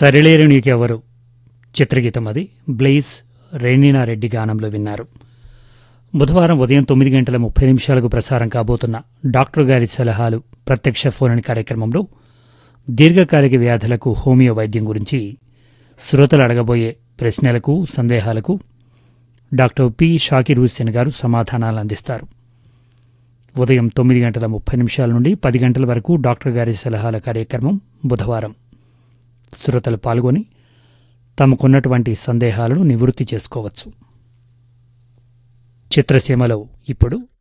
సరిలేరు నీకెవరు చిత్రగీతం అది బ్లెయిస్ రెడ్డి గానంలో విన్నారు బుధవారం ఉదయం తొమ్మిది గంటల ముప్పై నిమిషాలకు ప్రసారం కాబోతున్న డాక్టర్ గారి సలహాలు ప్రత్యక్ష ఫోన్ కార్యక్రమంలో దీర్ఘకాలిక వ్యాధులకు హోమియో వైద్యం గురించి శ్రోతలు అడగబోయే ప్రశ్నలకు సందేహాలకు డాక్టర్ పి షాకిర్ హుస్సేన్ గారు సమాధానాలు అందిస్తారు ఉదయం తొమ్మిది గంటల ముప్పై నిమిషాల నుండి పది గంటల వరకు డాక్టర్ గారి సలహాల కార్యక్రమం బుధవారం శ్రోతలు పాల్గొని తమకున్నటువంటి సందేహాలను నివృత్తి చేసుకోవచ్చు చిత్రసీమలో ఇప్పుడు